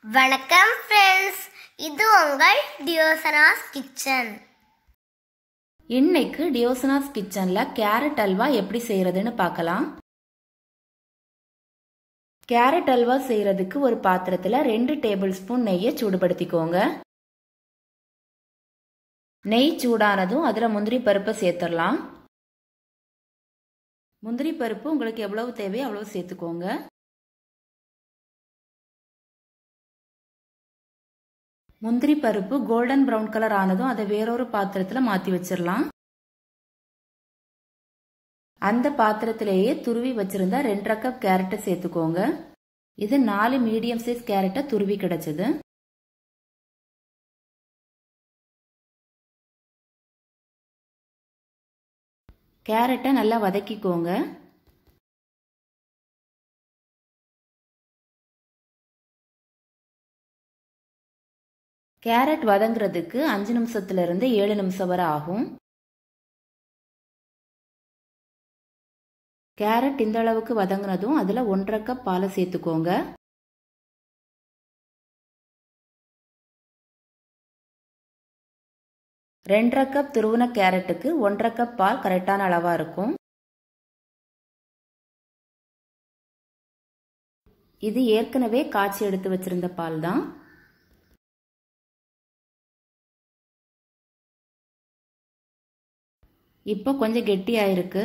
வணக்கம் ஃப்ரெண்ட்ஸ் இது உங்கள் டியோசனாஸ் கிச்சன் இன்னைக்கு டியோசனாஸ் கிச்சன்ல கேரட் அல்வா எப்படி செய்யறதுன்னு பார்க்கலாம் கேரட் அல்வா செய்யறதுக்கு ஒரு பாத்திரத்துல ரெண்டு டேபிள் ஸ்பூன் நெய்யை சூடுபடுத்திக்கோங்க நெய் சூடானதும் அதுல முந்திரி பருப்பை சேர்த்துடலாம் முந்திரி பருப்பு உங்களுக்கு எவ்வளவு தேவையோ அவ்வளவு சேர்த்துக்கோங்க முந்திரி பருப்பு கோல்டன் ப்ரௌன் கலர் ஆனதும் அதை வேறொரு பாத்திரத்துல மாத்தி வச்சிடலாம் அந்த பாத்திரத்திலேயே துருவி வச்சிருந்தா ரெண்டரை கப் கேரட்டை சேர்த்துக்கோங்க இது நாலு மீடியம் சைஸ் கேரட்டை துருவி கிடைச்சது கேரட்டை நல்லா வதக்கிக்கோங்க கேரட் வதங்குறதுக்கு அஞ்சு நிமிஷத்துல இருந்து ஏழு நிமிஷம் வரை ஆகும் கேரட் இந்த அளவுக்கு வதங்கினதும் அதுல ஒன்றரை கப் பாலை சேர்த்துக்கோங்க ரெண்டரை கப் துருவன கேரட்டுக்கு ஒன்றரை கப் பால் கரெக்டான அளவா இருக்கும் இது ஏற்கனவே காய்ச்சி எடுத்து வச்சிருந்த பால் தான் இப்போ கொஞ்சம் கெட்டியாயிருக்கு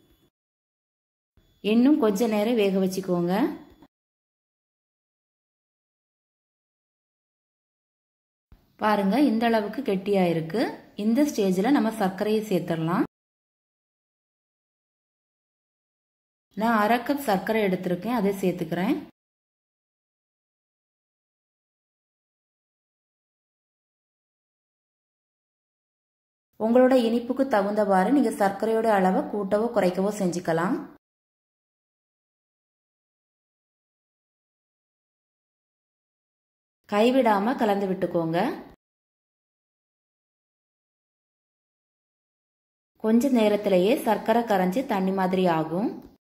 இன்னும் கொஞ்ச நேரம் வேக வச்சுக்கோங்க பாருங்க இந்த அளவுக்கு கெட்டியாயிருக்கு இந்த ஸ்டேஜில் நம்ம சர்க்கரையை சேர்த்துடலாம் நான் அரை கப் சர்க்கரை எடுத்திருக்கேன் அதை சேர்த்துக்கிறேன் உங்களோட இனிப்புக்கு தகுந்தவாறு நீங்கள் சர்க்கரையோட அளவை கூட்டவோ குறைக்கவோ செஞ்சுக்கலாம் கைவிடாம கலந்து விட்டுக்கோங்க கொஞ்ச நேரத்திலேயே சர்க்கரை கரைஞ்சி தண்ணி மாதிரி ஆகும்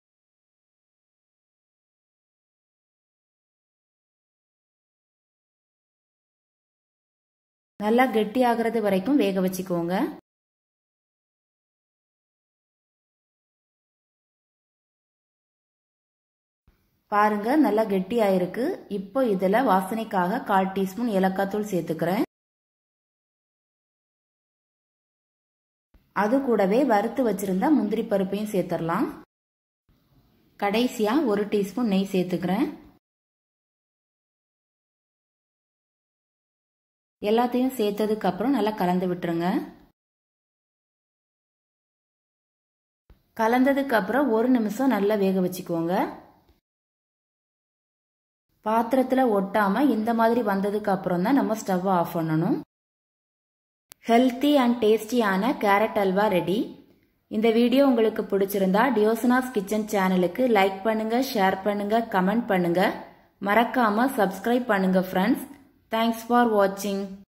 நல்லா கெட்டி ஆகிறது வரைக்கும் வேக வச்சுக்கோங்க பாருங்க நல்லா கெட்டி ஆயிருக்கு இப்போ இதுல வாசனைக்காக கால் டீஸ்பூன் ஏலக்காய் தூள் சேர்த்துக்கிறேன் அது கூடவே வறுத்து வச்சிருந்த முந்திரி பருப்பையும் சேர்த்துடலாம் கடைசியா ஒரு டீஸ்பூன் நெய் சேர்த்துக்கிறேன் எல்லாத்தையும் சேர்த்ததுக்கு அப்புறம் நல்லா கலந்து விட்டுருங்க கலந்ததுக்கு அப்புறம் ஒரு நிமிஷம் நல்லா வேக வச்சுக்கோங்க பாத்திரத்தில் ஒட்டாம இந்த மாதிரி வந்ததுக்கு அப்புறம் தான் நம்ம ஸ்டவ் ஆஃப் பண்ணணும் ஹெல்த்தி அண்ட் டேஸ்டியான கேரட் அல்வா ரெடி இந்த வீடியோ உங்களுக்கு பிடிச்சிருந்தா டியோசனாஸ் கிச்சன் சேனலுக்கு லைக் பண்ணுங்க ஷேர் பண்ணுங்க கமெண்ட் பண்ணுங்க மறக்காம சப்ஸ்கிரைப் பண்ணுங்க ஃப்ரெண்ட்ஸ் தேங்க்ஸ் ஃபார் வாட்சிங்